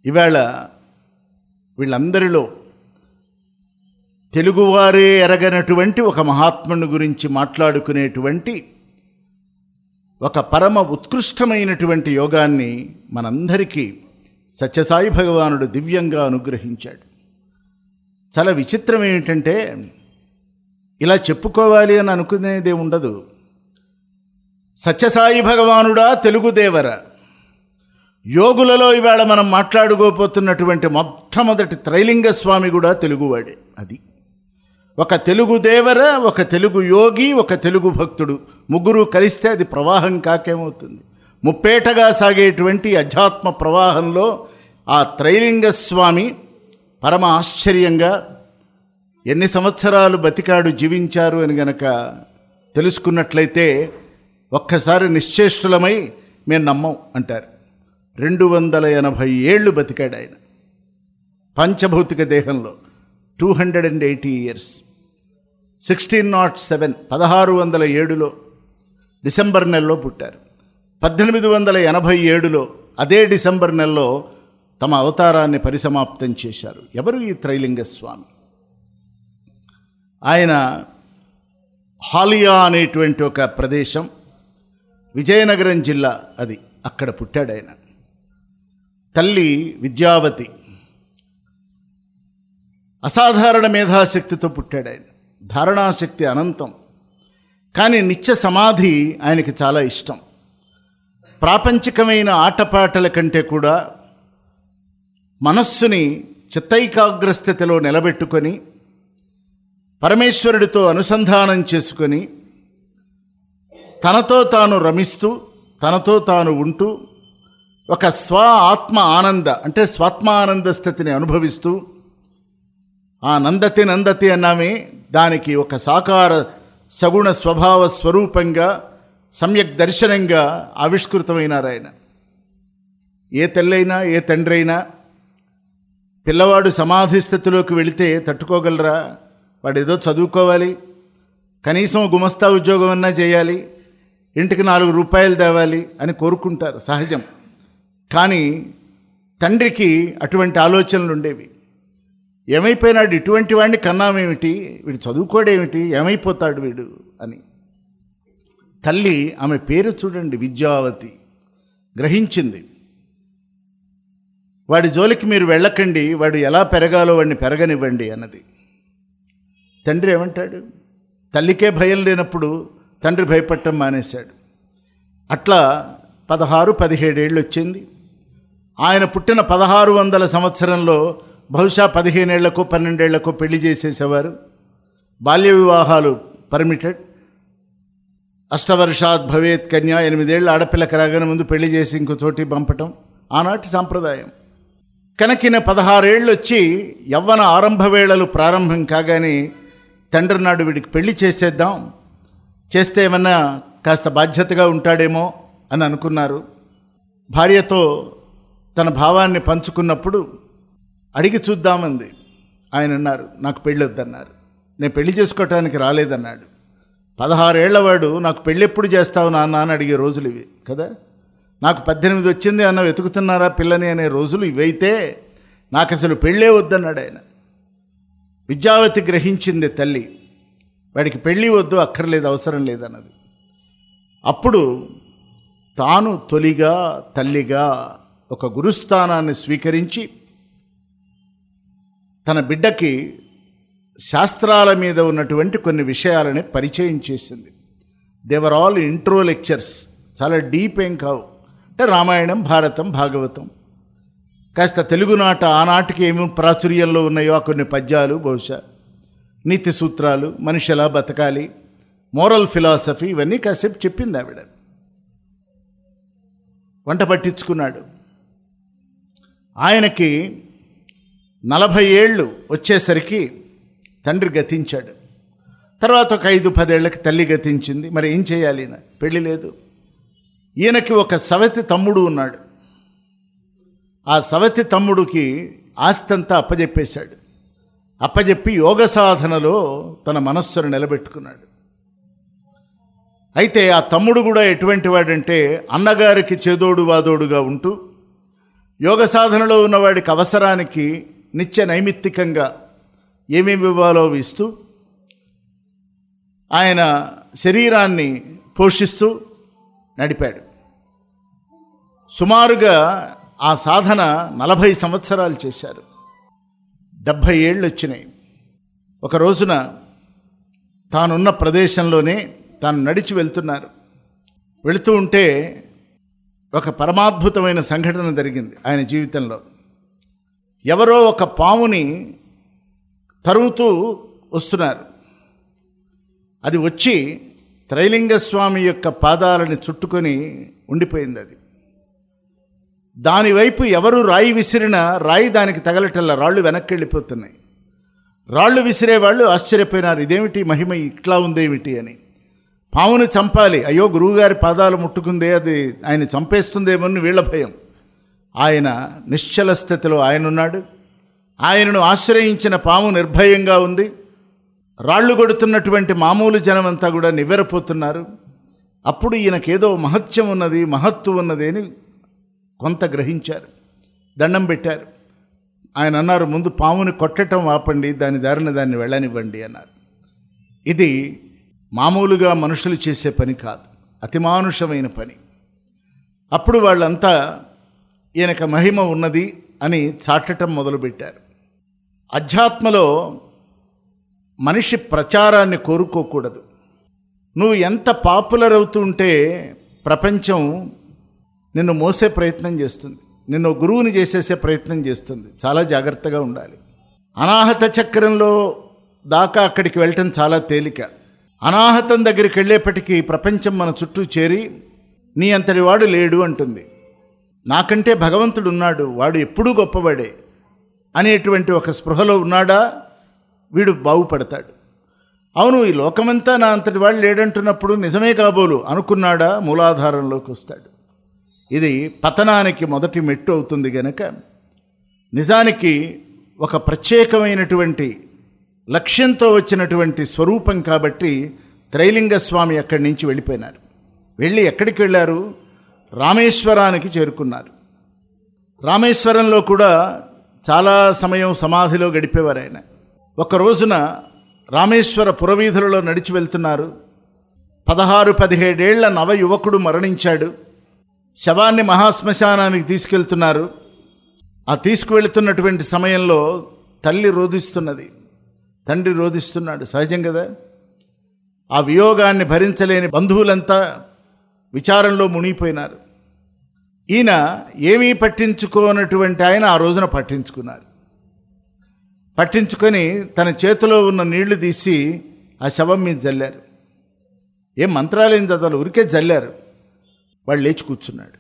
ఇవాళ వీళ్ళందరిలో తెలుగువారే ఎరగనటువంటి ఒక మహాత్ముని గురించి మాట్లాడుకునేటువంటి ఒక పరమ ఉత్కృష్టమైనటువంటి యోగాన్ని మనందరికీ సత్యసాయి భగవానుడు దివ్యంగా అనుగ్రహించాడు చాలా విచిత్రం ఏమిటంటే ఇలా చెప్పుకోవాలి అని అనుకునేదే ఉండదు సత్యసాయి భగవానుడా తెలుగు దేవర యోగులలో ఇవాళ మనం మాట్లాడుకోపోతున్నటువంటి మొట్టమొదటి త్రైలింగ స్వామి కూడా తెలుగువాడే అది ఒక తెలుగు దేవర ఒక తెలుగు యోగి ఒక తెలుగు భక్తుడు ముగ్గురు కలిస్తే అది ప్రవాహం కాకేమవుతుంది ముప్పేటగా సాగేటువంటి అధ్యాత్మ ప్రవాహంలో ఆ త్రైలింగ స్వామి పరమ ఆశ్చర్యంగా ఎన్ని సంవత్సరాలు బతికాడు జీవించారు అని గనక తెలుసుకున్నట్లయితే ఒక్కసారి నిశ్చేష్టులమై మేము నమ్మం అంటారు రెండు వందల ఎనభై ఏళ్ళు బతికాడు ఆయన పంచభౌతిక దేహంలో two hundred and eighty years sixteen nought seven పదహారు వందల ఏడులో డిసెంబర్ నెలలో పుట్టారు పద్దెనిమిది వందల ఎనభై ఏడులో అదే డిసెంబర్ నెలలో తమ అవతారాన్ని పరిసమాప్తం చేశారు ఎవరు ఈ త్రైలింగ స్వామి ఆయన హాలియా అనేటువంటి ఒక ప్రదేశం విజయనగరం జిల్లా అది అక్కడ పుట్టాడు ఆయన తల్లి విద్యావతి అసాధారణ మేధాశక్తితో పుట్టాడు ఆయన ధారణాశక్తి అనంతం కానీ నిత్య సమాధి ఆయనకి చాలా ఇష్టం ప్రాపంచికమైన ఆటపాటల కంటే కూడా మనస్సుని చిత్తైకాగ్రస్థితిలో నిలబెట్టుకొని పరమేశ్వరుడితో అనుసంధానం చేసుకొని తనతో తాను రమిస్తూ తనతో తాను ఉంటూ ఒక స్వ ఆత్మ ఆనంద అంటే స్వాత్మానంద స్థితిని అనుభవిస్తూ ఆ నందతి నందతి అన్నామే దానికి ఒక సాకార సగుణ స్వభావ స్వరూపంగా సమ్యక్ దర్శనంగా ఆవిష్కృతమైనారు ఆయన ఏ తెల్లైనా ఏ తండ్రి అయినా పిల్లవాడు సమాధి స్థితిలోకి వెళితే తట్టుకోగలరా వాడు ఏదో చదువుకోవాలి కనీసం గుమస్తా ఉద్యోగం అన్నా చేయాలి ఇంటికి నాలుగు రూపాయలు తేవాలి అని కోరుకుంటారు సహజం కానీ తండ్రికి అటువంటి ఆలోచనలు ఉండేవి ఏమైపోయినాడు ఇటువంటి వాడిని కన్నామేమిటి వీడు చదువుకోడేమిటి ఏమైపోతాడు వీడు అని తల్లి ఆమె పేరు చూడండి విద్యావతి గ్రహించింది వాడి జోలికి మీరు వెళ్ళకండి వాడు ఎలా పెరగాలో వాడిని పెరగనివ్వండి అన్నది తండ్రి ఏమంటాడు తల్లికే భయం లేనప్పుడు తండ్రి భయపడటం మానేశాడు అట్లా పదహారు పదిహేడేళ్ళు వచ్చింది ఆయన పుట్టిన పదహారు వందల సంవత్సరంలో బహుశా పదిహేనేళ్లకో పన్నెండేళ్లకో పెళ్లి చేసేసేవారు బాల్య వివాహాలు పర్మిటెడ్ అష్టవర్షాత్ భవేత్ కన్యా ఎనిమిదేళ్ళు ఆడపిల్లకి రాగానే ముందు పెళ్లి చేసి ఇంకో చోటి పంపటం ఆనాటి సాంప్రదాయం కనుకిన పదహారేళ్ళు వచ్చి యవ్వన ఆరంభ వేళలు ప్రారంభం కాగానే తండ్రి నాడు వీడికి పెళ్లి చేసేద్దాం చేస్తే ఏమన్నా కాస్త బాధ్యతగా ఉంటాడేమో అని అనుకున్నారు భార్యతో తన భావాన్ని పంచుకున్నప్పుడు అడిగి చూద్దామంది ఆయన అన్నారు నాకు పెళ్ళి వద్దన్నారు నేను పెళ్లి చేసుకోవటానికి రాలేదన్నాడు పదహారేళ్లవాడు నాకు పెళ్ళి ఎప్పుడు చేస్తావు నాన్న అని అడిగే రోజులు ఇవి కదా నాకు పద్దెనిమిది వచ్చింది అన్న వెతుకుతున్నారా పిల్లని అనే రోజులు ఇవైతే నాకు అసలు పెళ్ళే వద్దన్నాడు ఆయన విద్యావతి గ్రహించింది తల్లి వాడికి పెళ్ళి వద్దు అక్కర్లేదు అవసరం లేదన్నది అప్పుడు తాను తొలిగా తల్లిగా ఒక గురుస్థానాన్ని స్వీకరించి తన బిడ్డకి శాస్త్రాల మీద ఉన్నటువంటి కొన్ని విషయాలని పరిచయం చేసింది దేవర్ ఆల్ ఇంట్రో లెక్చర్స్ చాలా డీప్ ఏం కావు అంటే రామాయణం భారతం భాగవతం కాస్త తెలుగునాట ఆనాటికి ఏమి ప్రాచుర్యంలో ఉన్నాయో ఆ కొన్ని పద్యాలు బహుశా నీతి సూత్రాలు మనిషి ఎలా బతకాలి మోరల్ ఫిలాసఫీ ఇవన్నీ కాసేపు చెప్పింది ఆవిడ వంట పట్టించుకున్నాడు ఆయనకి నలభై ఏళ్ళు వచ్చేసరికి తండ్రి గతించాడు తర్వాత ఒక ఐదు పదేళ్లకి తల్లి గతించింది మరి ఏం చేయాలి ఈయన పెళ్లి లేదు ఈయనకి ఒక సవతి తమ్ముడు ఉన్నాడు ఆ సవతి తమ్ముడికి ఆస్తంతా అప్పజెప్పేశాడు అప్పజెప్పి యోగ సాధనలో తన మనస్సును నిలబెట్టుకున్నాడు అయితే ఆ తమ్ముడు కూడా ఎటువంటి వాడంటే అన్నగారికి చేదోడు వాదోడుగా ఉంటూ యోగ సాధనలో ఉన్నవాడికి అవసరానికి నిత్య నైమిత్తికంగా ఏమేమి ఇవ్వాలో అవి ఇస్తూ ఆయన శరీరాన్ని పోషిస్తూ నడిపాడు సుమారుగా ఆ సాధన నలభై సంవత్సరాలు చేశారు డెబ్భై ఏళ్ళు వచ్చినాయి ఒక రోజున తానున్న ప్రదేశంలోనే తాను నడిచి వెళ్తున్నారు వెళుతూ ఉంటే ఒక పరమాద్భుతమైన సంఘటన జరిగింది ఆయన జీవితంలో ఎవరో ఒక పాముని తరుముతూ వస్తున్నారు అది వచ్చి త్రైలింగ స్వామి యొక్క పాదాలని చుట్టుకొని ఉండిపోయింది అది దానివైపు ఎవరు రాయి విసిరినా రాయి దానికి తగలటల్లా రాళ్ళు వెనక్కి వెళ్ళిపోతున్నాయి రాళ్ళు విసిరేవాళ్ళు ఆశ్చర్యపోయినారు ఇదేమిటి మహిమ ఇట్లా ఉందేమిటి అని పాముని చంపాలి అయ్యో గురువుగారి పాదాలు ముట్టుకుందే అది ఆయన చంపేస్తుందేమో అని వీళ్ళ భయం ఆయన నిశ్చల స్థితిలో ఆయన ఉన్నాడు ఆయనను ఆశ్రయించిన పాము నిర్భయంగా ఉంది రాళ్ళు కొడుతున్నటువంటి మామూలు జనమంతా కూడా నివ్వెరపోతున్నారు అప్పుడు ఈయనకేదో మహత్యం ఉన్నది మహత్తు ఉన్నది అని కొంత గ్రహించారు దండం పెట్టారు ఆయన అన్నారు ముందు పాముని కొట్టటం ఆపండి దాని దారిన దాన్ని వెళ్ళనివ్వండి అన్నారు ఇది మామూలుగా మనుషులు చేసే పని కాదు అతిమానుషమైన పని అప్పుడు వాళ్ళంతా ఈయనక మహిమ ఉన్నది అని చాటటం మొదలుపెట్టారు అధ్యాత్మలో మనిషి ప్రచారాన్ని కోరుకోకూడదు నువ్వు ఎంత పాపులర్ అవుతుంటే ప్రపంచం నిన్ను మోసే ప్రయత్నం చేస్తుంది నిన్ను గురువుని చేసేసే ప్రయత్నం చేస్తుంది చాలా జాగ్రత్తగా ఉండాలి అనాహత చక్రంలో దాకా అక్కడికి వెళ్ళటం చాలా తేలిక అనాహతం దగ్గరికి వెళ్ళేపటికి ప్రపంచం మన చుట్టూ చేరి నీ అంతటి వాడు లేడు అంటుంది నాకంటే భగవంతుడు ఉన్నాడు వాడు ఎప్పుడూ గొప్పవాడే అనేటువంటి ఒక స్పృహలో ఉన్నాడా వీడు బాగుపడతాడు అవును ఈ లోకమంతా నా అంతటి వాడు లేడంటున్నప్పుడు నిజమే కాబోలు అనుకున్నాడా మూలాధారంలోకి వస్తాడు ఇది పతనానికి మొదటి మెట్టు అవుతుంది గనక నిజానికి ఒక ప్రత్యేకమైనటువంటి లక్ష్యంతో వచ్చినటువంటి స్వరూపం కాబట్టి త్రైలింగ స్వామి అక్కడి నుంచి వెళ్ళిపోయినారు వెళ్ళి ఎక్కడికి వెళ్ళారు రామేశ్వరానికి చేరుకున్నారు రామేశ్వరంలో కూడా చాలా సమయం సమాధిలో గడిపేవారు ఆయన ఒక రోజున రామేశ్వర పురవీధులలో నడిచి వెళ్తున్నారు పదహారు పదిహేడేళ్ల నవ యువకుడు మరణించాడు శవాన్ని మహాశ్మశానానికి తీసుకెళ్తున్నారు ఆ తీసుకువెళ్తున్నటువంటి సమయంలో తల్లి రోధిస్తున్నది తండ్రి రోధిస్తున్నాడు సహజం కదా ఆ వియోగాన్ని భరించలేని బంధువులంతా విచారంలో మునిగిపోయినారు ఈయన ఏమీ పట్టించుకోనటువంటి ఆయన ఆ రోజున పట్టించుకున్నారు పట్టించుకొని తన చేతిలో ఉన్న నీళ్లు తీసి ఆ శవం మీద జల్లారు ఏం మంత్రాలు ఏం చదవాలి ఉరికే జల్లారు వాడు లేచి కూర్చున్నాడు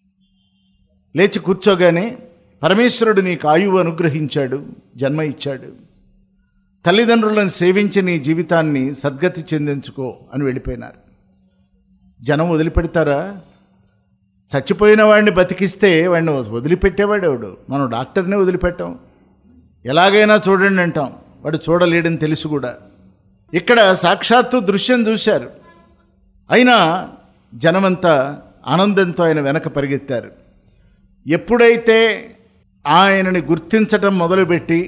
లేచి కూర్చోగానే పరమేశ్వరుడు నీకు ఆయువు అనుగ్రహించాడు జన్మ ఇచ్చాడు తల్లిదండ్రులను సేవించి నీ జీవితాన్ని సద్గతి చెందించుకో అని వెళ్ళిపోయినారు జనం వదిలిపెడతారా చచ్చిపోయిన వాడిని బతికిస్తే వాడిని వదిలిపెట్టేవాడు ఎవడు మనం డాక్టర్నే వదిలిపెట్టాం ఎలాగైనా చూడండి అంటాం వాడు చూడలేడని తెలుసు కూడా ఇక్కడ సాక్షాత్తు దృశ్యం చూశారు అయినా జనమంతా ఆనందంతో ఆయన వెనక పరిగెత్తారు ఎప్పుడైతే ఆయనని గుర్తించటం మొదలుపెట్టి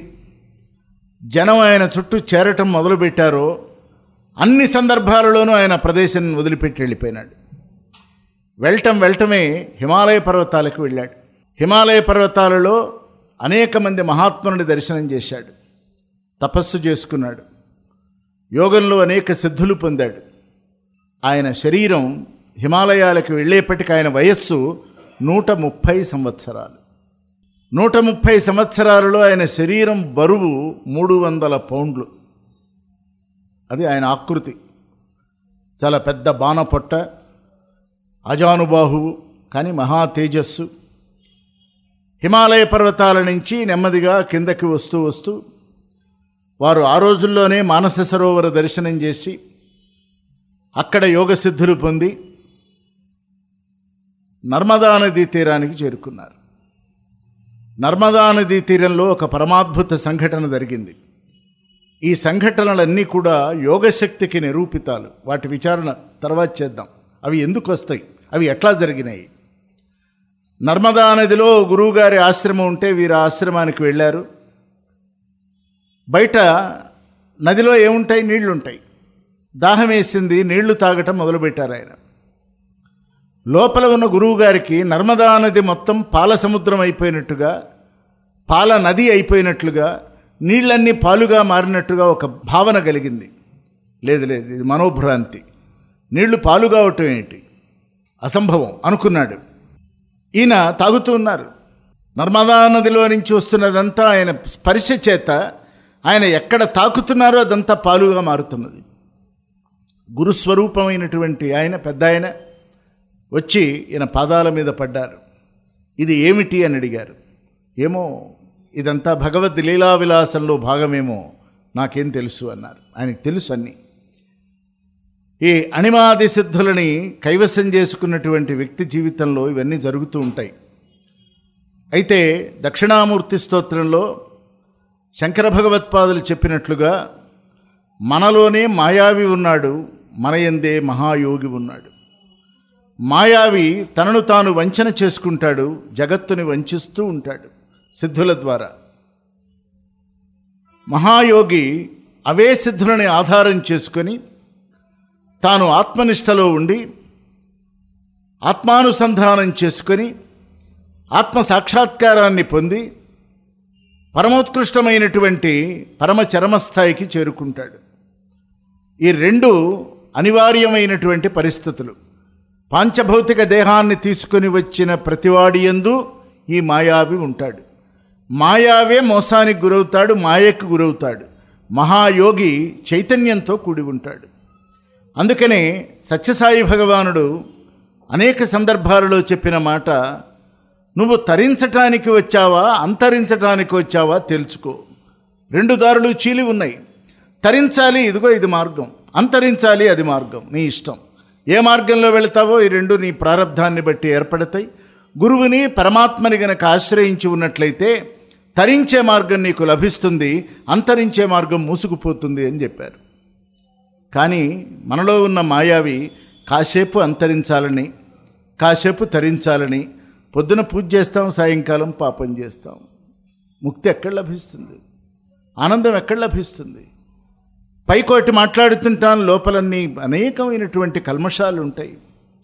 జనం ఆయన చుట్టూ చేరటం మొదలుపెట్టారో అన్ని సందర్భాలలోనూ ఆయన ప్రదేశం వదిలిపెట్టి వెళ్ళిపోయినాడు వెళ్ళటం వెళ్ళటమే హిమాలయ పర్వతాలకు వెళ్ళాడు హిమాలయ పర్వతాలలో అనేక మంది మహాత్ముని దర్శనం చేశాడు తపస్సు చేసుకున్నాడు యోగంలో అనేక సిద్ధులు పొందాడు ఆయన శరీరం హిమాలయాలకు వెళ్ళేపటికి ఆయన వయస్సు నూట ముప్పై సంవత్సరాలు నూట ముప్పై సంవత్సరాలలో ఆయన శరీరం బరువు మూడు వందల పౌండ్లు అది ఆయన ఆకృతి చాలా పెద్ద బాణ పొట్ట అజానుబాహువు కానీ మహా తేజస్సు హిమాలయ పర్వతాల నుంచి నెమ్మదిగా కిందకి వస్తూ వస్తూ వారు ఆ రోజుల్లోనే మానస సరోవర దర్శనం చేసి అక్కడ యోగ సిద్ధులు పొంది నర్మదా నదీ తీరానికి చేరుకున్నారు నర్మదా నదీ తీరంలో ఒక పరమాద్భుత సంఘటన జరిగింది ఈ సంఘటనలన్నీ కూడా యోగశక్తికి నిరూపితాలు వాటి విచారణ తర్వాత చేద్దాం అవి ఎందుకు వస్తాయి అవి ఎట్లా జరిగినాయి నర్మదా నదిలో గురువుగారి ఆశ్రమం ఉంటే వీరు ఆశ్రమానికి వెళ్ళారు బయట నదిలో ఏముంటాయి నీళ్లు ఉంటాయి దాహం వేసింది నీళ్లు తాగటం మొదలుపెట్టారు ఆయన లోపల ఉన్న గురువుగారికి నర్మదా నది మొత్తం పాల సముద్రం అయిపోయినట్టుగా పాల నది అయిపోయినట్లుగా నీళ్ళన్నీ పాలుగా మారినట్టుగా ఒక భావన కలిగింది లేదు లేదు ఇది మనోభ్రాంతి నీళ్లు పాలు కావటం ఏంటి అసంభవం అనుకున్నాడు ఈయన తాగుతూ ఉన్నారు నర్మదా నదిలో నుంచి వస్తున్నదంతా ఆయన స్పర్శ చేత ఆయన ఎక్కడ తాకుతున్నారో అదంతా పాలుగా మారుతున్నది గురుస్వరూపమైనటువంటి ఆయన పెద్ద ఆయన వచ్చి ఈయన పాదాల మీద పడ్డారు ఇది ఏమిటి అని అడిగారు ఏమో ఇదంతా భగవద్ లీలా విలాసంలో భాగమేమో నాకేం తెలుసు అన్నారు ఆయనకు తెలుసు అన్నీ ఈ అణిమాది సిద్ధులని కైవసం చేసుకున్నటువంటి వ్యక్తి జీవితంలో ఇవన్నీ జరుగుతూ ఉంటాయి అయితే దక్షిణామూర్తి స్తోత్రంలో శంకర భగవత్పాదులు చెప్పినట్లుగా మనలోనే మాయావి ఉన్నాడు మన యందే మహాయోగి ఉన్నాడు మాయావి తనను తాను వంచన చేసుకుంటాడు జగత్తుని వంచిస్తూ ఉంటాడు సిద్ధుల ద్వారా మహాయోగి అవే సిద్ధులని ఆధారం చేసుకొని తాను ఆత్మనిష్టలో ఉండి ఆత్మానుసంధానం చేసుకొని ఆత్మ సాక్షాత్కారాన్ని పొంది పరమోత్కృష్టమైనటువంటి పరమ చరమస్థాయికి చేరుకుంటాడు ఈ రెండు అనివార్యమైనటువంటి పరిస్థితులు పాంచభౌతిక దేహాన్ని తీసుకొని వచ్చిన ప్రతివాడి యందు ఈ మాయావి ఉంటాడు మాయావే మోసానికి గురవుతాడు మాయకు గురవుతాడు మహాయోగి చైతన్యంతో కూడి ఉంటాడు అందుకనే సత్యసాయి భగవానుడు అనేక సందర్భాలలో చెప్పిన మాట నువ్వు తరించటానికి వచ్చావా అంతరించటానికి వచ్చావా తెలుసుకో రెండు దారులు చీలి ఉన్నాయి తరించాలి ఇదిగో ఇది మార్గం అంతరించాలి అది మార్గం నీ ఇష్టం ఏ మార్గంలో వెళతావో ఈ రెండు నీ ప్రారంధాన్ని బట్టి ఏర్పడతాయి గురువుని పరమాత్మని గనక ఆశ్రయించి ఉన్నట్లయితే తరించే మార్గం నీకు లభిస్తుంది అంతరించే మార్గం మూసుకుపోతుంది అని చెప్పారు కానీ మనలో ఉన్న మాయావి కాసేపు అంతరించాలని కాసేపు తరించాలని పొద్దున పూజ చేస్తాం సాయంకాలం పాపం చేస్తాం ముక్తి ఎక్కడ లభిస్తుంది ఆనందం ఎక్కడ లభిస్తుంది పైకోటి మాట్లాడుతుంటాం లోపలన్నీ అనేకమైనటువంటి కల్మషాలు ఉంటాయి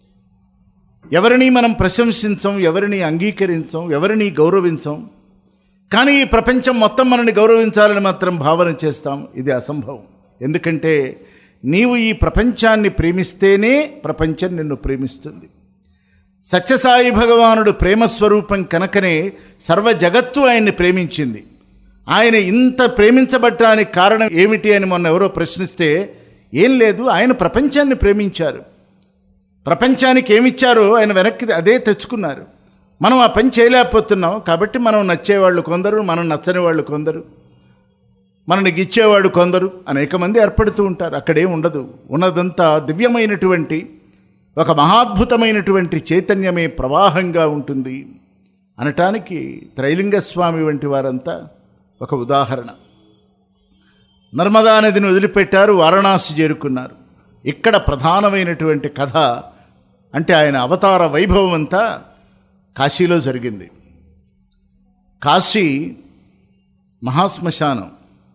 ఎవరిని మనం ప్రశంసించం ఎవరిని అంగీకరించం ఎవరిని గౌరవించం కానీ ఈ ప్రపంచం మొత్తం మనని గౌరవించాలని మాత్రం భావన చేస్తాం ఇది అసంభవం ఎందుకంటే నీవు ఈ ప్రపంచాన్ని ప్రేమిస్తేనే ప్రపంచం నిన్ను ప్రేమిస్తుంది సత్యసాయి భగవానుడు ప్రేమస్వరూపం కనుకనే సర్వ జగత్తు ఆయన్ని ప్రేమించింది ఆయన ఇంత ప్రేమించబట్టానికి కారణం ఏమిటి అని మొన్న ఎవరో ప్రశ్నిస్తే ఏం లేదు ఆయన ప్రపంచాన్ని ప్రేమించారు ప్రపంచానికి ఏమిచ్చారో ఆయన వెనక్కి అదే తెచ్చుకున్నారు మనం ఆ పని చేయలేకపోతున్నాం కాబట్టి మనం నచ్చేవాళ్ళు కొందరు మనం నచ్చని వాళ్ళు కొందరు మనకి ఇచ్చేవాడు కొందరు అనేక మంది ఏర్పడుతూ ఉంటారు అక్కడేం ఉండదు ఉన్నదంతా దివ్యమైనటువంటి ఒక మహాద్భుతమైనటువంటి చైతన్యమే ప్రవాహంగా ఉంటుంది అనటానికి త్రైలింగ స్వామి వంటి వారంతా ఒక ఉదాహరణ నర్మదా నదిని వదిలిపెట్టారు వారణాసి చేరుకున్నారు ఇక్కడ ప్రధానమైనటువంటి కథ అంటే ఆయన అవతార వైభవం అంతా కాశీలో జరిగింది కాశీ మహాశ్మశానం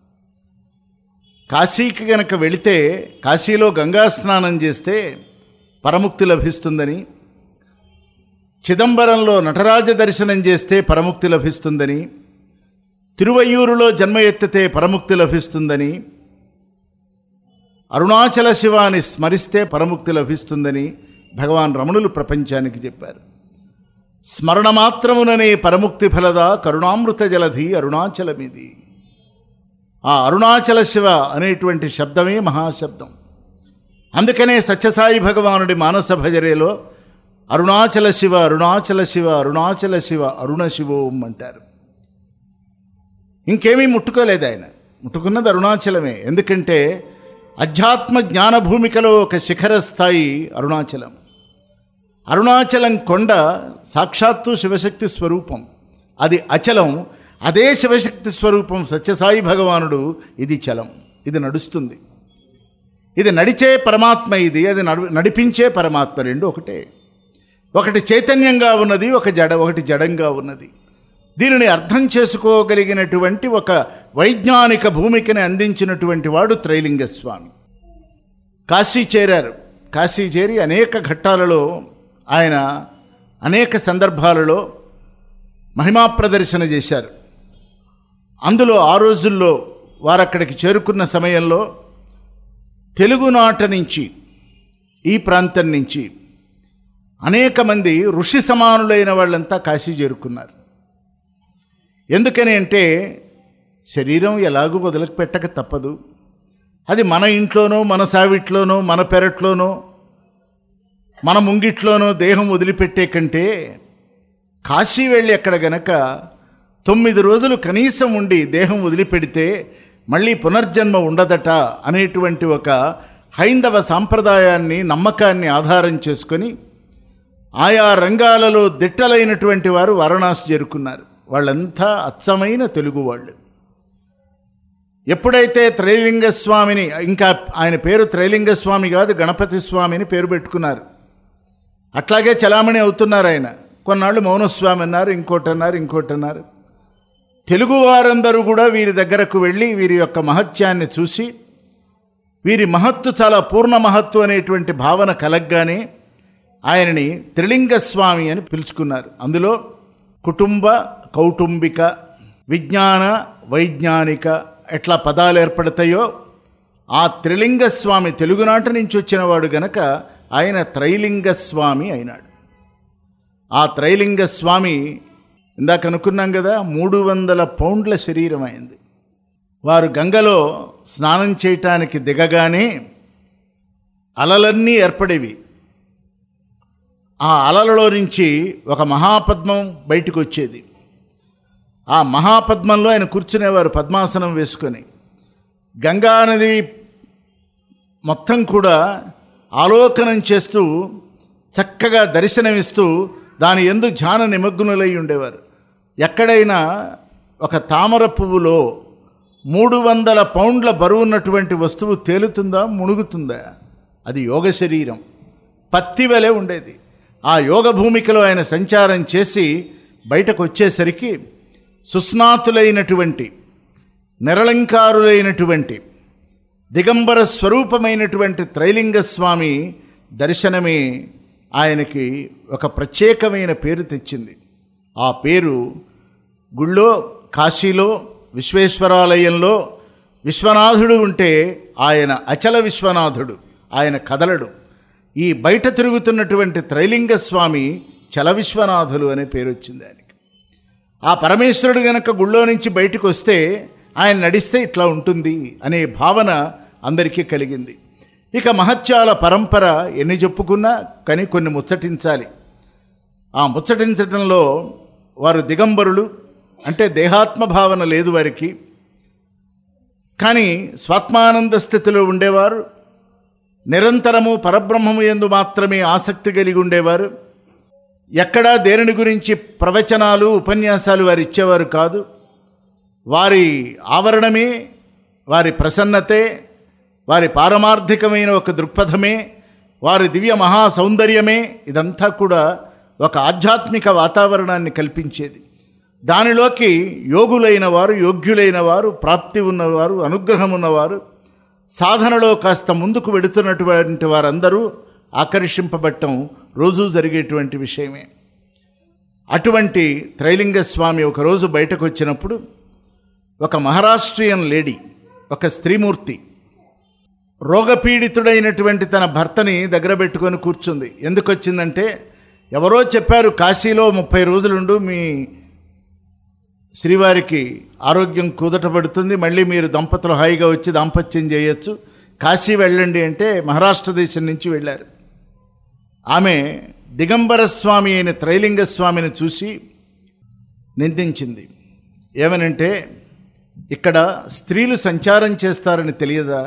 కాశీకి గనక వెళితే కాశీలో గంగా స్నానం చేస్తే పరముక్తి లభిస్తుందని చిదంబరంలో నటరాజ దర్శనం చేస్తే పరముక్తి లభిస్తుందని తిరువయ్యూరులో జన్మ ఎత్తితే పరముక్తి లభిస్తుందని అరుణాచల శివాని స్మరిస్తే పరముక్తి లభిస్తుందని భగవాన్ రమణులు ప్రపంచానికి చెప్పారు స్మరణ మాత్రముననే పరముక్తి ఫలదా కరుణామృత జలధి అరుణాచలమిది ఆ అరుణాచల శివ అనేటువంటి శబ్దమే మహాశబ్దం అందుకనే సత్యసాయి భగవానుడి మానస భజరేలో అరుణాచల శివ అరుణాచల శివ అరుణాచల శివ అరుణ శివోం అంటారు ఇంకేమీ ముట్టుకోలేదు ఆయన ముట్టుకున్నది అరుణాచలమే ఎందుకంటే అధ్యాత్మ జ్ఞాన భూమికలో ఒక శిఖర స్థాయి అరుణాచలం అరుణాచలం కొండ సాక్షాత్తు శివశక్తి స్వరూపం అది అచలం అదే శివశక్తి స్వరూపం సత్యసాయి భగవానుడు ఇది చలం ఇది నడుస్తుంది ఇది నడిచే పరమాత్మ ఇది అది నడు నడిపించే పరమాత్మ రెండు ఒకటే ఒకటి చైతన్యంగా ఉన్నది ఒక జడ ఒకటి జడంగా ఉన్నది దీనిని అర్థం చేసుకోగలిగినటువంటి ఒక వైజ్ఞానిక భూమికని అందించినటువంటి వాడు త్రైలింగ స్వామి కాశీ చేరారు కాశీ చేరి అనేక ఘట్టాలలో ఆయన అనేక సందర్భాలలో మహిమా ప్రదర్శన చేశారు అందులో ఆ రోజుల్లో వారు అక్కడికి చేరుకున్న సమయంలో తెలుగునాట నుంచి ఈ ప్రాంతం నుంచి అనేక మంది ఋషి సమానులైన వాళ్ళంతా కాశీ చేరుకున్నారు ఎందుకని అంటే శరీరం ఎలాగూ వదిలిపెట్టక తప్పదు అది మన ఇంట్లోనో మన సావిట్లోనో మన పెరట్లోనో మన ముంగిట్లోనో దేహం వదిలిపెట్టే కంటే కాశీ వెళ్ళి అక్కడ గనక తొమ్మిది రోజులు కనీసం ఉండి దేహం వదిలిపెడితే మళ్ళీ పునర్జన్మ ఉండదట అనేటువంటి ఒక హైందవ సాంప్రదాయాన్ని నమ్మకాన్ని ఆధారం చేసుకొని ఆయా రంగాలలో దిట్టలైనటువంటి వారు వారణాసి చేరుకున్నారు వాళ్ళంతా అచ్చమైన తెలుగు వాళ్ళు ఎప్పుడైతే త్రైలింగ స్వామిని ఇంకా ఆయన పేరు త్రైలింగ స్వామి కాదు గణపతి స్వామిని పేరు పెట్టుకున్నారు అట్లాగే చలామణి అవుతున్నారు ఆయన కొన్నాళ్ళు మౌనస్వామి అన్నారు ఇంకోటి అన్నారు ఇంకోటి అన్నారు తెలుగు వారందరూ కూడా వీరి దగ్గరకు వెళ్ళి వీరి యొక్క మహత్యాన్ని చూసి వీరి మహత్తు చాలా పూర్ణ మహత్తు అనేటువంటి భావన కలగ్గానే ఆయనని త్రిలింగ స్వామి అని పిలుచుకున్నారు అందులో కుటుంబ కౌటుంబిక విజ్ఞాన వైజ్ఞానిక ఎట్లా పదాలు ఏర్పడతాయో ఆ త్రిలింగ స్వామి తెలుగునాట నుంచి వచ్చినవాడు గనక ఆయన త్రైలింగ స్వామి అయినాడు ఆ త్రైలింగ స్వామి ఇందాక అనుకున్నాం కదా మూడు వందల పౌండ్ల శరీరం అయింది వారు గంగలో స్నానం చేయటానికి దిగగానే అలలన్నీ ఏర్పడేవి ఆ అలలలో నుంచి ఒక మహాపద్మం బయటకు వచ్చేది ఆ మహాపద్మంలో ఆయన కూర్చునేవారు పద్మాసనం వేసుకొని గంగా నది మొత్తం కూడా ఆలోకనం చేస్తూ చక్కగా దర్శనమిస్తూ దాని ఎందు ధ్యాన నిమగ్నులై ఉండేవారు ఎక్కడైనా ఒక తామర పువ్వులో మూడు వందల పౌండ్ల బరువున్నటువంటి వస్తువు తేలుతుందా మునుగుతుందా అది యోగ శరీరం పత్తి వలె ఉండేది ఆ యోగ భూమికలో ఆయన సంచారం చేసి బయటకు వచ్చేసరికి సుస్నాతులైనటువంటి నిరలంకారులైనటువంటి దిగంబర స్వరూపమైనటువంటి త్రైలింగ స్వామి దర్శనమే ఆయనకి ఒక ప్రత్యేకమైన పేరు తెచ్చింది ఆ పేరు గుళ్ళో కాశీలో విశ్వేశ్వరాలయంలో విశ్వనాథుడు ఉంటే ఆయన అచల విశ్వనాథుడు ఆయన కదలడు ఈ బయట తిరుగుతున్నటువంటి త్రైలింగ స్వామి చల విశ్వనాథులు అనే పేరు వచ్చింది ఆయనకి ఆ పరమేశ్వరుడు గనక గుళ్ళో నుంచి బయటకు వస్తే ఆయన నడిస్తే ఇట్లా ఉంటుంది అనే భావన అందరికీ కలిగింది ఇక మహత్యాల పరంపర ఎన్ని చెప్పుకున్నా కానీ కొన్ని ముచ్చటించాలి ఆ ముచ్చటించటంలో వారు దిగంబరులు అంటే దేహాత్మ భావన లేదు వారికి కానీ స్వాత్మానంద స్థితిలో ఉండేవారు నిరంతరము పరబ్రహ్మము ఎందు మాత్రమే ఆసక్తి కలిగి ఉండేవారు ఎక్కడా దేనిని గురించి ప్రవచనాలు ఉపన్యాసాలు వారు ఇచ్చేవారు కాదు వారి ఆవరణమే వారి ప్రసన్నతే వారి పారమార్థికమైన ఒక దృక్పథమే వారి దివ్య మహా సౌందర్యమే ఇదంతా కూడా ఒక ఆధ్యాత్మిక వాతావరణాన్ని కల్పించేది దానిలోకి యోగులైన వారు యోగ్యులైన వారు ప్రాప్తి ఉన్నవారు అనుగ్రహం ఉన్నవారు సాధనలో కాస్త ముందుకు వెడుతున్నటువంటి వారందరూ ఆకర్షింపబట్టం రోజూ జరిగేటువంటి విషయమే అటువంటి త్రైలింగ స్వామి ఒకరోజు బయటకు వచ్చినప్పుడు ఒక మహారాష్ట్రియన్ లేడీ ఒక స్త్రీమూర్తి రోగపీడితుడైనటువంటి తన భర్తని దగ్గర పెట్టుకొని కూర్చుంది ఎందుకు వచ్చిందంటే ఎవరో చెప్పారు కాశీలో ముప్పై రోజులుండు మీ శ్రీవారికి ఆరోగ్యం కుదటపడుతుంది మళ్ళీ మీరు దంపతులు హాయిగా వచ్చి దాంపత్యం చేయొచ్చు కాశీ వెళ్ళండి అంటే మహారాష్ట్ర దేశం నుంచి వెళ్ళారు ఆమె దిగంబర స్వామి అయిన త్రైలింగ స్వామిని చూసి నిందించింది ఏమనంటే ఇక్కడ స్త్రీలు సంచారం చేస్తారని తెలియదా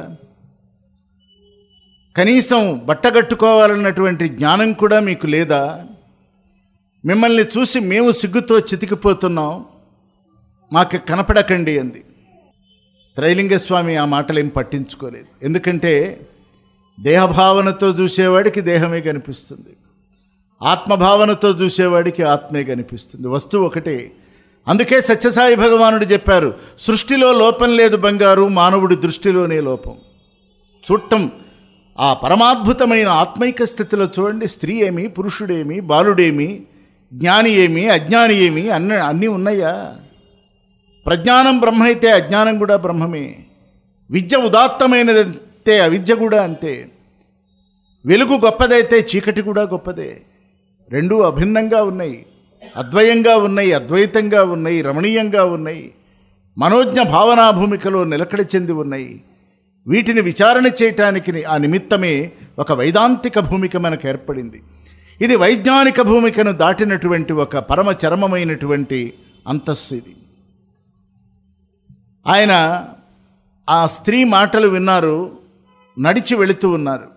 కనీసం బట్టగట్టుకోవాలన్నటువంటి జ్ఞానం కూడా మీకు లేదా మిమ్మల్ని చూసి మేము సిగ్గుతో చితికిపోతున్నాం మాకు కనపడకండి అంది త్రైలింగస్వామి ఆ మాటలేం పట్టించుకోలేదు ఎందుకంటే దేహభావనతో చూసేవాడికి దేహమే కనిపిస్తుంది ఆత్మభావనతో చూసేవాడికి ఆత్మే కనిపిస్తుంది వస్తువు ఒకటే అందుకే సత్యసాయి భగవానుడు చెప్పారు సృష్టిలో లోపం లేదు బంగారు మానవుడి దృష్టిలోనే లోపం చూడటం ఆ పరమాద్భుతమైన ఆత్మైక స్థితిలో చూడండి స్త్రీ ఏమి పురుషుడేమి బాలుడేమి జ్ఞాని ఏమి అజ్ఞాని ఏమి అన్న అన్నీ ఉన్నాయా ప్రజ్ఞానం బ్రహ్మ అయితే అజ్ఞానం కూడా బ్రహ్మమే విద్య ఉదాత్తమైనదంతే అవిద్య కూడా అంతే వెలుగు గొప్పదైతే చీకటి కూడా గొప్పదే రెండూ అభిన్నంగా ఉన్నాయి అద్వయంగా ఉన్నాయి అద్వైతంగా ఉన్నాయి రమణీయంగా ఉన్నాయి మనోజ్ఞ భావనా భూమికలో నిలకడ చెంది ఉన్నాయి వీటిని విచారణ చేయటానికి ఆ నిమిత్తమే ఒక వైదాంతిక భూమిక మనకు ఏర్పడింది ఇది వైజ్ఞానిక భూమికను దాటినటువంటి ఒక పరమ చరమమైనటువంటి అంతస్సు ఇది ఆయన ఆ స్త్రీ మాటలు విన్నారు నడిచి వెళుతూ ఉన్నారు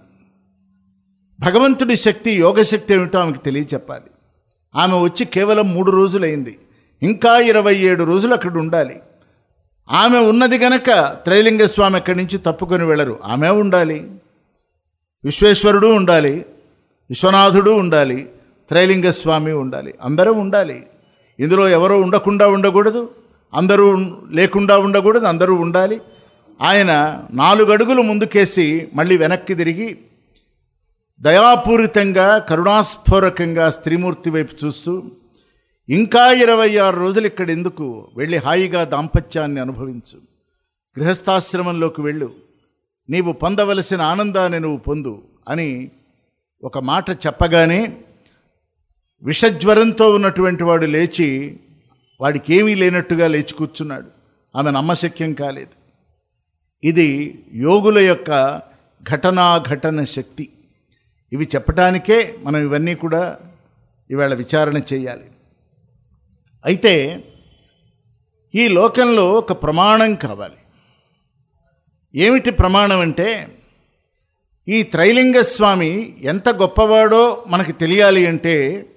భగవంతుడి శక్తి యోగశక్తి ఏమిటో ఆమెకు తెలియచెప్పాలి ఆమె వచ్చి కేవలం మూడు రోజులైంది ఇంకా ఇరవై ఏడు రోజులు అక్కడ ఉండాలి ఆమె ఉన్నది గనక త్రైలింగ స్వామి అక్కడి నుంచి తప్పుకొని వెళ్ళరు ఆమె ఉండాలి విశ్వేశ్వరుడు ఉండాలి విశ్వనాథుడు ఉండాలి త్రైలింగ స్వామి ఉండాలి అందరూ ఉండాలి ఇందులో ఎవరో ఉండకుండా ఉండకూడదు అందరూ లేకుండా ఉండకూడదు అందరూ ఉండాలి ఆయన నాలుగు అడుగులు ముందుకేసి మళ్ళీ వెనక్కి తిరిగి దయాపూరితంగా కరుణాస్ఫోరకంగా స్త్రీమూర్తి వైపు చూస్తూ ఇంకా ఇరవై ఆరు రోజులు ఇక్కడ ఎందుకు వెళ్ళి హాయిగా దాంపత్యాన్ని అనుభవించు గృహస్థాశ్రమంలోకి వెళ్ళు నీవు పొందవలసిన ఆనందాన్ని నువ్వు పొందు అని ఒక మాట చెప్పగానే విషజ్వరంతో ఉన్నటువంటి వాడు లేచి వాడికి ఏమీ లేనట్టుగా లేచి కూర్చున్నాడు ఆమె నమ్మశక్యం కాలేదు ఇది యోగుల యొక్క ఘటనా ఘటన శక్తి ఇవి చెప్పటానికే మనం ఇవన్నీ కూడా ఇవాళ విచారణ చేయాలి అయితే ఈ లోకంలో ఒక ప్రమాణం కావాలి ఏమిటి ప్రమాణం అంటే ఈ త్రైలింగ స్వామి ఎంత గొప్పవాడో మనకి తెలియాలి అంటే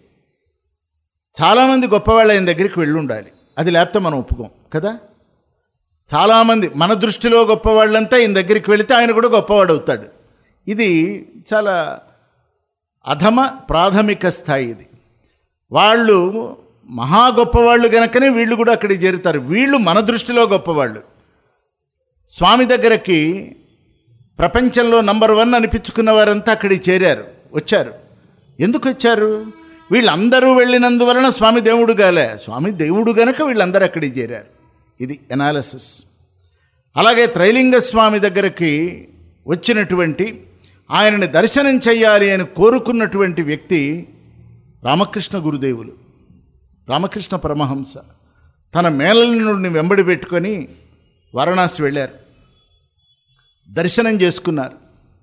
చాలామంది గొప్పవాళ్ళు ఆయన దగ్గరికి వెళ్ళి ఉండాలి అది లేకపోతే మనం ఒప్పుకోం కదా చాలామంది మన దృష్టిలో గొప్పవాళ్ళంతా ఈయన దగ్గరికి వెళితే ఆయన కూడా గొప్పవాడు అవుతాడు ఇది చాలా అధమ ప్రాథమిక స్థాయి ఇది వాళ్ళు మహా గొప్పవాళ్ళు గనకనే వీళ్ళు కూడా అక్కడికి చేరుతారు వీళ్ళు మన దృష్టిలో గొప్పవాళ్ళు స్వామి దగ్గరకి ప్రపంచంలో నంబర్ వన్ అనిపించుకున్న వారంతా అక్కడికి చేరారు వచ్చారు ఎందుకు వచ్చారు వీళ్ళందరూ వెళ్ళినందువలన స్వామి దేవుడు గాలే స్వామి దేవుడు గనక వీళ్ళందరూ అక్కడికి చేరారు ఇది ఎనాలసిస్ అలాగే త్రైలింగ స్వామి దగ్గరికి వచ్చినటువంటి ఆయనని దర్శనం చెయ్యాలి అని కోరుకున్నటువంటి వ్యక్తి రామకృష్ణ గురుదేవులు రామకృష్ణ పరమహంస తన మేళనుడిని వెంబడి పెట్టుకొని వారణాసి వెళ్ళారు దర్శనం చేసుకున్నారు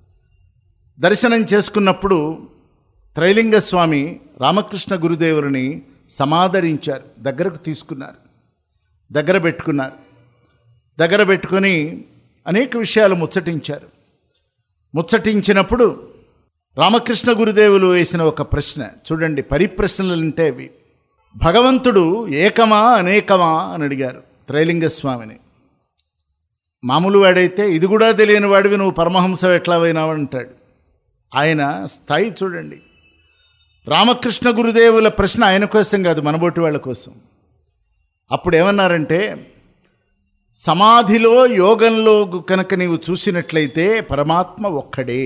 దర్శనం చేసుకున్నప్పుడు త్రైలింగ స్వామి రామకృష్ణ గురుదేవుని సమాదరించారు దగ్గరకు తీసుకున్నారు దగ్గర పెట్టుకున్నారు దగ్గర పెట్టుకొని అనేక విషయాలు ముచ్చటించారు ముచ్చటించినప్పుడు రామకృష్ణ గురుదేవులు వేసిన ఒక ప్రశ్న చూడండి పరిప్రశ్నలు అంటే అవి భగవంతుడు ఏకమా అనేకమా అని అడిగారు త్రైలింగ స్వామిని మామూలు వాడైతే ఇది కూడా తెలియని వాడివి నువ్వు పరమహంస ఎట్లా పోయినావు అంటాడు ఆయన స్థాయి చూడండి రామకృష్ణ గురుదేవుల ప్రశ్న ఆయన కోసం కాదు మనబోటి వాళ్ళ కోసం అప్పుడు ఏమన్నారంటే సమాధిలో యోగంలో కనుక నీవు చూసినట్లయితే పరమాత్మ ఒక్కడే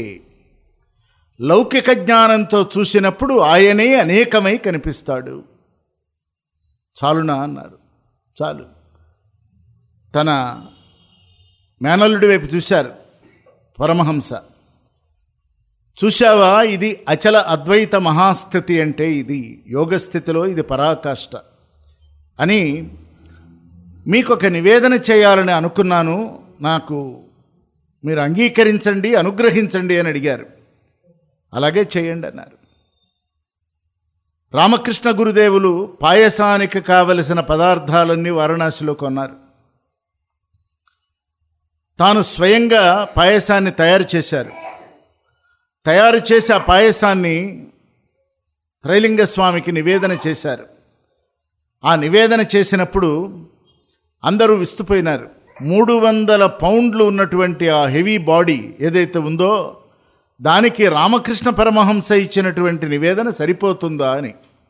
లౌకిక జ్ఞానంతో చూసినప్పుడు ఆయనే అనేకమై కనిపిస్తాడు చాలునా అన్నారు చాలు తన మేనల్లుడి వైపు చూశారు పరమహంస చూశావా ఇది అచల అద్వైత మహాస్థితి అంటే ఇది యోగస్థితిలో ఇది పరాకాష్ట అని మీకు ఒక నివేదన చేయాలని అనుకున్నాను నాకు మీరు అంగీకరించండి అనుగ్రహించండి అని అడిగారు అలాగే చేయండి అన్నారు రామకృష్ణ గురుదేవులు పాయసానికి కావలసిన పదార్థాలన్నీ వారణాసిలో కొన్నారు తాను స్వయంగా పాయసాన్ని తయారు చేశారు తయారు చేసి ఆ పాయసాన్ని త్రైలింగ స్వామికి నివేదన చేశారు ఆ నివేదన చేసినప్పుడు అందరూ విస్తుపోయినారు మూడు వందల పౌండ్లు ఉన్నటువంటి ఆ హెవీ బాడీ ఏదైతే ఉందో దానికి రామకృష్ణ పరమహంస ఇచ్చినటువంటి నివేదన సరిపోతుందా అని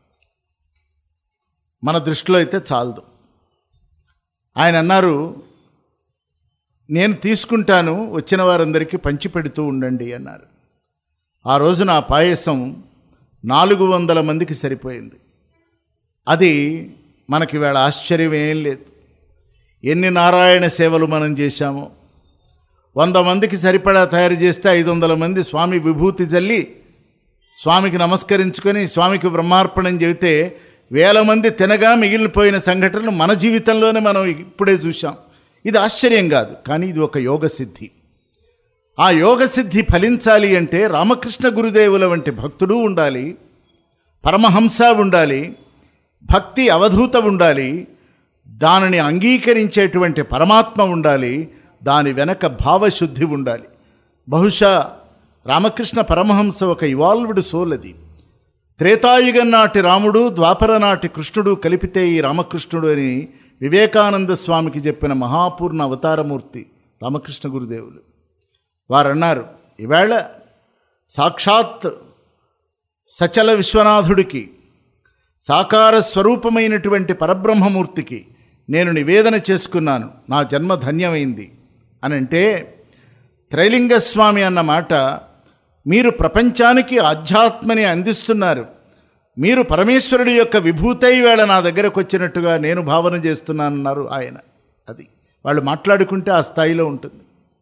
మన దృష్టిలో అయితే చాలదు ఆయన అన్నారు నేను తీసుకుంటాను వచ్చిన వారందరికీ పంచిపెడుతూ ఉండండి అన్నారు ఆ రోజున ఆ పాయసం నాలుగు వందల మందికి సరిపోయింది అది మనకి వేళ ఆశ్చర్యం ఏం లేదు ఎన్ని నారాయణ సేవలు మనం చేశామో వంద మందికి సరిపడా తయారు చేస్తే ఐదు వందల మంది స్వామి విభూతి జల్లి స్వామికి నమస్కరించుకొని స్వామికి బ్రహ్మార్పణం చెబితే వేల మంది తినగా మిగిలిపోయిన సంఘటనలు మన జీవితంలోనే మనం ఇప్పుడే చూసాం ఇది ఆశ్చర్యం కాదు కానీ ఇది ఒక యోగ సిద్ధి ఆ యోగ సిద్ధి ఫలించాలి అంటే రామకృష్ణ గురుదేవుల వంటి భక్తుడు ఉండాలి పరమహంస ఉండాలి భక్తి అవధూత ఉండాలి దానిని అంగీకరించేటువంటి పరమాత్మ ఉండాలి దాని వెనక భావశుద్ధి ఉండాలి బహుశా రామకృష్ణ పరమహంస ఒక ఇవాల్వ్డ్ సోల్ అది త్రేతాయుగం నాటి రాముడు ద్వాపర నాటి కృష్ణుడు కలిపితే ఈ రామకృష్ణుడు అని వివేకానంద స్వామికి చెప్పిన మహాపూర్ణ అవతారమూర్తి రామకృష్ణ గురుదేవులు వారు అన్నారు ఈవేళ సాక్షాత్ సచల విశ్వనాథుడికి సాకార స్వరూపమైనటువంటి పరబ్రహ్మమూర్తికి నేను నివేదన చేసుకున్నాను నా జన్మ ధన్యమైంది అని అంటే త్రైలింగస్వామి అన్న మాట మీరు ప్రపంచానికి ఆధ్యాత్మని అందిస్తున్నారు మీరు పరమేశ్వరుడి యొక్క విభూతై వేళ నా దగ్గరకు వచ్చినట్టుగా నేను భావన చేస్తున్నానన్నారు ఆయన అది వాళ్ళు మాట్లాడుకుంటే ఆ స్థాయిలో ఉంటుంది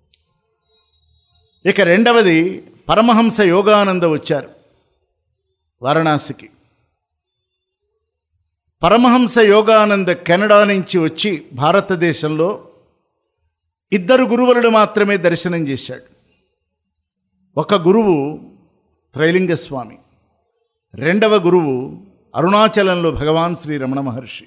ఇక రెండవది పరమహంస యోగానంద వచ్చారు వారణాసికి పరమహంస యోగానంద కెనడా నుంచి వచ్చి భారతదేశంలో ఇద్దరు గురువులను మాత్రమే దర్శనం చేశాడు ఒక గురువు త్రైలింగ స్వామి రెండవ గురువు అరుణాచలంలో భగవాన్ శ్రీ రమణ మహర్షి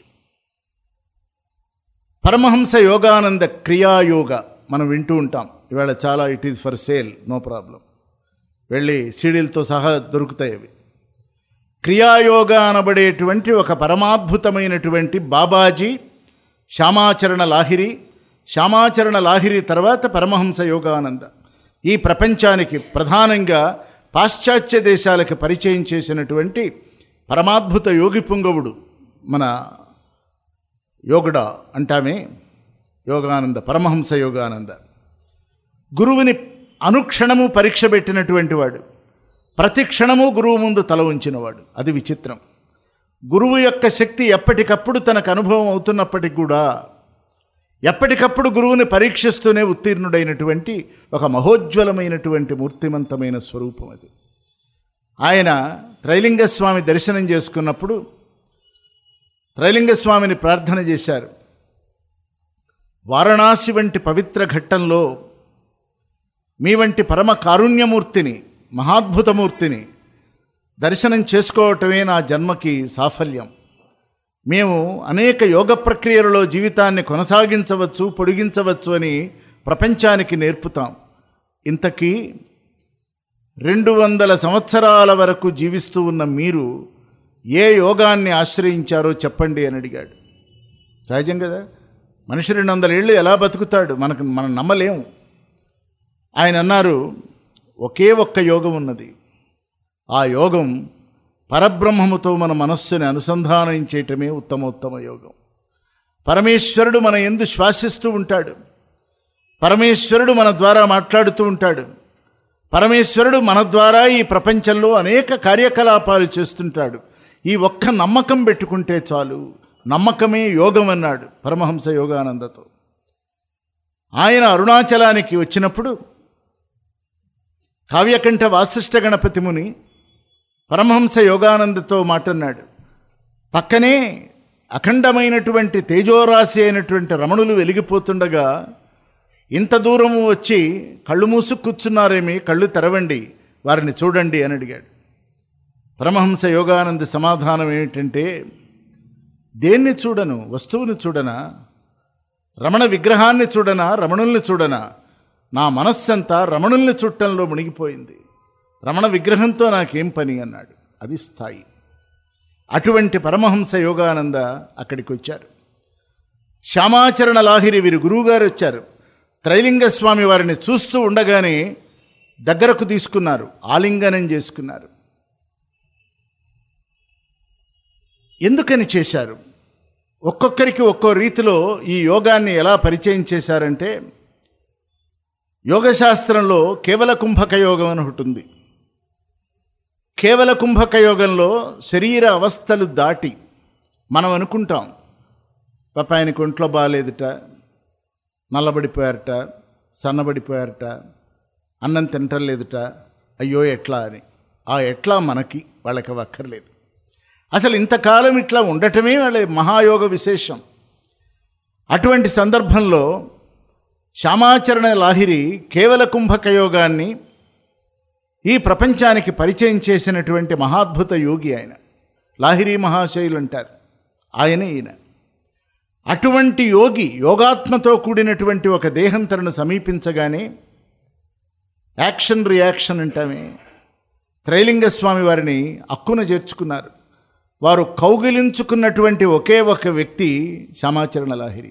పరమహంస యోగానంద క్రియాయోగ మనం వింటూ ఉంటాం ఇవాళ చాలా it is for sale no problem వెళ్ళి సీడీలతో సహా దొరుకుతాయి అవి క్రియాయోగ అనబడేటువంటి ఒక పరమాద్భుతమైనటువంటి బాబాజీ శ్యామాచరణ లాహిరి శ్యామాచరణ లాహిరి తర్వాత పరమహంస యోగానంద ఈ ప్రపంచానికి ప్రధానంగా పాశ్చాత్య దేశాలకు పరిచయం చేసినటువంటి పరమాద్భుత యోగి పుంగవుడు మన యోగుడా అంటామే యోగానంద పరమహంస యోగానంద గురువుని అనుక్షణము పరీక్ష పెట్టినటువంటి వాడు ప్రతి క్షణము గురువు ముందు తల ఉంచినవాడు అది విచిత్రం గురువు యొక్క శక్తి ఎప్పటికప్పుడు తనకు అనుభవం అవుతున్నప్పటికి కూడా ఎప్పటికప్పుడు గురువుని పరీక్షిస్తూనే ఉత్తీర్ణుడైనటువంటి ఒక మహోజ్వలమైనటువంటి మూర్తిమంతమైన స్వరూపం అది ఆయన త్రైలింగస్వామి దర్శనం చేసుకున్నప్పుడు త్రైలింగస్వామిని ప్రార్థన చేశారు వారణాసి వంటి పవిత్ర ఘట్టంలో మీ వంటి పరమ కారుణ్యమూర్తిని మహాద్భుతమూర్తిని దర్శనం చేసుకోవటమే నా జన్మకి సాఫల్యం మేము అనేక యోగ ప్రక్రియలలో జీవితాన్ని కొనసాగించవచ్చు పొడిగించవచ్చు అని ప్రపంచానికి నేర్పుతాం ఇంతకీ రెండు వందల సంవత్సరాల వరకు జీవిస్తూ ఉన్న మీరు ఏ యోగాన్ని ఆశ్రయించారో చెప్పండి అని అడిగాడు సహజం కదా మనిషి రెండు వందల ఏళ్ళు ఎలా బతుకుతాడు మనకు మనం నమ్మలేము ఆయన అన్నారు ఒకే ఒక్క యోగం ఉన్నది ఆ యోగం పరబ్రహ్మముతో మన మనస్సుని అనుసంధానం చేయటమే ఉత్తమోత్తమ యోగం పరమేశ్వరుడు మన ఎందు శ్వాసిస్తూ ఉంటాడు పరమేశ్వరుడు మన ద్వారా మాట్లాడుతూ ఉంటాడు పరమేశ్వరుడు మన ద్వారా ఈ ప్రపంచంలో అనేక కార్యకలాపాలు చేస్తుంటాడు ఈ ఒక్క నమ్మకం పెట్టుకుంటే చాలు నమ్మకమే యోగం అన్నాడు పరమహంస యోగానందతో ఆయన అరుణాచలానికి వచ్చినప్పుడు కావ్యకంఠ వాసిష్ఠ గణపతి ముని పరమహంస యోగానందతో మాటన్నాడు పక్కనే అఖండమైనటువంటి తేజోరాశి అయినటువంటి రమణులు వెలిగిపోతుండగా ఇంత దూరము వచ్చి కళ్ళు మూసు కూర్చున్నారేమి కళ్ళు తెరవండి వారిని చూడండి అని అడిగాడు పరమహంస యోగానంద సమాధానం ఏమిటంటే దేన్ని చూడను వస్తువుని చూడనా రమణ విగ్రహాన్ని చూడనా రమణుల్ని చూడనా నా మనస్సంతా రమణుల్ని చుట్టంలో మునిగిపోయింది రమణ విగ్రహంతో నాకేం పని అన్నాడు అది స్థాయి అటువంటి పరమహంస యోగానంద అక్కడికి వచ్చారు శ్యామాచరణ లాహిరి వీరి గురువుగారు వచ్చారు త్రైలింగ స్వామి వారిని చూస్తూ ఉండగానే దగ్గరకు తీసుకున్నారు ఆలింగనం చేసుకున్నారు ఎందుకని చేశారు ఒక్కొక్కరికి ఒక్కో రీతిలో ఈ యోగాన్ని ఎలా పరిచయం చేశారంటే యోగశాస్త్రంలో కేవల కుంభక యోగం అని ఒకటి ఉంది కేవల కుంభక యోగంలో శరీర అవస్థలు దాటి మనం అనుకుంటాం పాప ఆయనకు ఒంట్లో బాగాలేదుట నల్లబడిపోయారట సన్నబడిపోయారట అన్నం తింటలేదుట అయ్యో ఎట్లా అని ఆ ఎట్లా మనకి వాళ్ళకి అవి అక్కర్లేదు అసలు ఇంతకాలం ఇట్లా ఉండటమే వాళ్ళ మహాయోగ విశేషం అటువంటి సందర్భంలో శ్యామాచరణ లాహిరి కేవల కుంభక యోగాన్ని ఈ ప్రపంచానికి పరిచయం చేసినటువంటి మహాద్భుత యోగి ఆయన లాహిరి మహాశయులు అంటారు ఆయనే ఈయన అటువంటి యోగి యోగాత్మతో కూడినటువంటి ఒక దేహం తనను సమీపించగానే యాక్షన్ రియాక్షన్ అంటామే త్రైలింగ స్వామి వారిని అక్కున చేర్చుకున్నారు వారు కౌగిలించుకున్నటువంటి ఒకే ఒక వ్యక్తి శ్యామాచరణ లాహిరి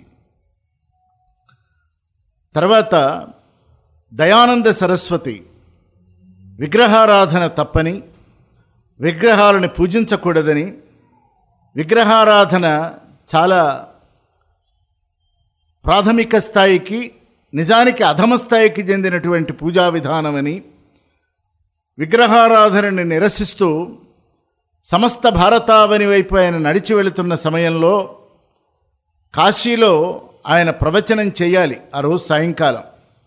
తర్వాత దయానంద సరస్వతి విగ్రహారాధన తప్పని విగ్రహాలను పూజించకూడదని విగ్రహారాధన చాలా ప్రాథమిక స్థాయికి నిజానికి అధమ స్థాయికి చెందినటువంటి పూజా విధానమని విగ్రహారాధనని నిరసిస్తూ సమస్త భారతావని వైపు ఆయన నడిచి వెళుతున్న సమయంలో కాశీలో ఆయన ప్రవచనం చేయాలి ఆ రోజు సాయంకాలం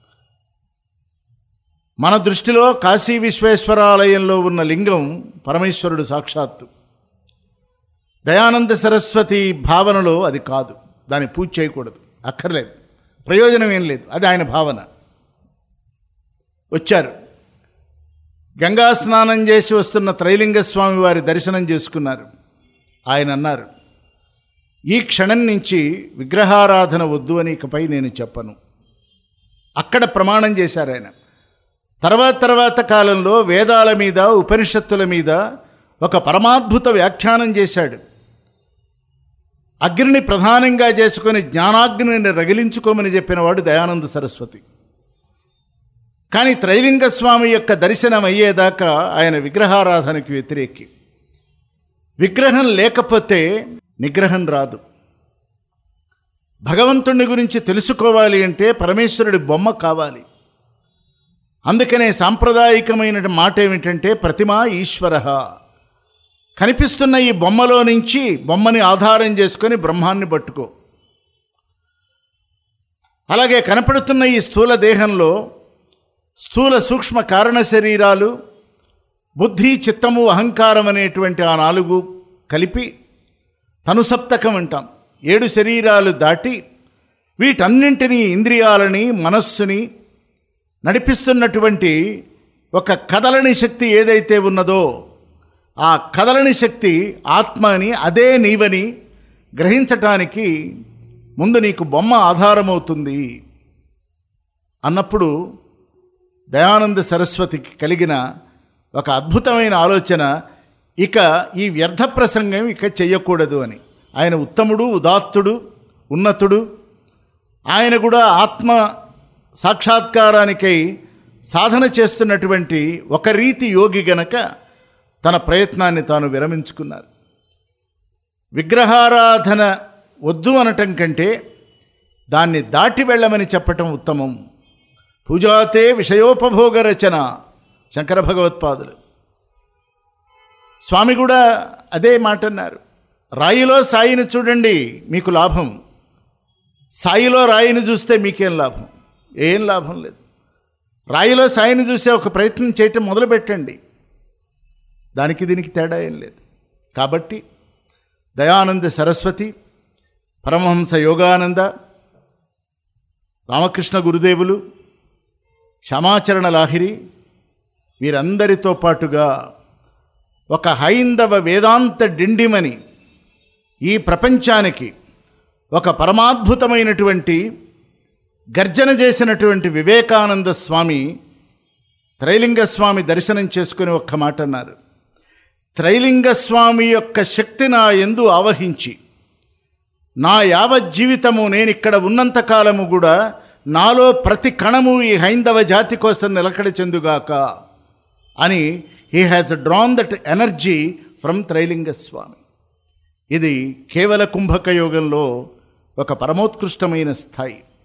మన దృష్టిలో కాశీ విశ్వేశ్వరాలయంలో ఉన్న లింగం పరమేశ్వరుడు సాక్షాత్తు దయానంద సరస్వతి భావనలో అది కాదు దాన్ని పూజ చేయకూడదు అక్కర్లేదు ప్రయోజనం ఏం లేదు అది ఆయన భావన వచ్చారు గంగా స్నానం చేసి వస్తున్న త్రైలింగ స్వామి వారి దర్శనం చేసుకున్నారు ఆయన అన్నారు ఈ క్షణం నుంచి విగ్రహారాధన వద్దు అని ఇకపై నేను చెప్పను అక్కడ ప్రమాణం చేశారు ఆయన తర్వాత తర్వాత కాలంలో వేదాల మీద ఉపనిషత్తుల మీద ఒక పరమాద్భుత వ్యాఖ్యానం చేశాడు అగ్నిని ప్రధానంగా చేసుకొని జ్ఞానాగ్నిని రగిలించుకోమని చెప్పినవాడు దయానంద సరస్వతి కానీ త్రైలింగ స్వామి యొక్క దర్శనం అయ్యేదాకా ఆయన విగ్రహారాధనకి వ్యతిరేకి విగ్రహం లేకపోతే నిగ్రహం రాదు భగవంతుణ్ణి గురించి తెలుసుకోవాలి అంటే పరమేశ్వరుడి బొమ్మ కావాలి అందుకనే సాంప్రదాయికమైన మాట ఏమిటంటే ప్రతిమా ఈశ్వర కనిపిస్తున్న ఈ బొమ్మలో నుంచి బొమ్మని ఆధారం చేసుకొని బ్రహ్మాన్ని పట్టుకో అలాగే కనపడుతున్న ఈ స్థూల దేహంలో స్థూల సూక్ష్మ కారణ శరీరాలు బుద్ధి చిత్తము అహంకారం అనేటువంటి ఆ నాలుగు కలిపి తనుసప్తకం అంటాం ఏడు శరీరాలు దాటి వీటన్నింటినీ ఇంద్రియాలని మనస్సుని నడిపిస్తున్నటువంటి ఒక కదలని శక్తి ఏదైతే ఉన్నదో ఆ కదలని శక్తి ఆత్మ అని అదే నీవని గ్రహించటానికి ముందు నీకు బొమ్మ ఆధారమవుతుంది అన్నప్పుడు దయానంద సరస్వతికి కలిగిన ఒక అద్భుతమైన ఆలోచన ఇక ఈ వ్యర్థ ప్రసంగం ఇక చెయ్యకూడదు అని ఆయన ఉత్తముడు ఉదాత్తుడు ఉన్నతుడు ఆయన కూడా ఆత్మ సాక్షాత్కారానికై సాధన చేస్తున్నటువంటి ఒక రీతి యోగి గనక తన ప్రయత్నాన్ని తాను విరమించుకున్నారు విగ్రహారాధన వద్దు అనటం కంటే దాన్ని దాటి వెళ్ళమని చెప్పటం ఉత్తమం పూజాతే విషయోపభోగ రచన శంకర భగవత్పాదులు స్వామి కూడా అదే మాట అన్నారు రాయిలో సాయిని చూడండి మీకు లాభం సాయిలో రాయిని చూస్తే మీకేం లాభం ఏం లాభం లేదు రాయిలో సాయిని చూసే ఒక ప్రయత్నం చేయటం మొదలుపెట్టండి దానికి దీనికి తేడా ఏం లేదు కాబట్టి దయానంద సరస్వతి పరమహంస యోగానంద రామకృష్ణ గురుదేవులు క్షమాచరణ లాహిరి వీరందరితో పాటుగా ఒక హైందవ వేదాంత డిండిమని ఈ ప్రపంచానికి ఒక పరమాద్భుతమైనటువంటి గర్జన చేసినటువంటి వివేకానంద స్వామి త్రైలింగ స్వామి దర్శనం చేసుకుని ఒక్క మాట అన్నారు త్రైలింగ స్వామి యొక్క శక్తి నా ఎందు ఆవహించి నా యావత్ జీవితము నేను ఇక్కడ ఉన్నంత కాలము కూడా నాలో ప్రతి కణము ఈ హైందవ జాతి కోసం నిలకడ చెందుగాక అని he has drawn that energy from Trailanga Swami ఇది కేవల కుంభక యోగంలో ఒక పరమోత్కృష్టమైన స్థాయి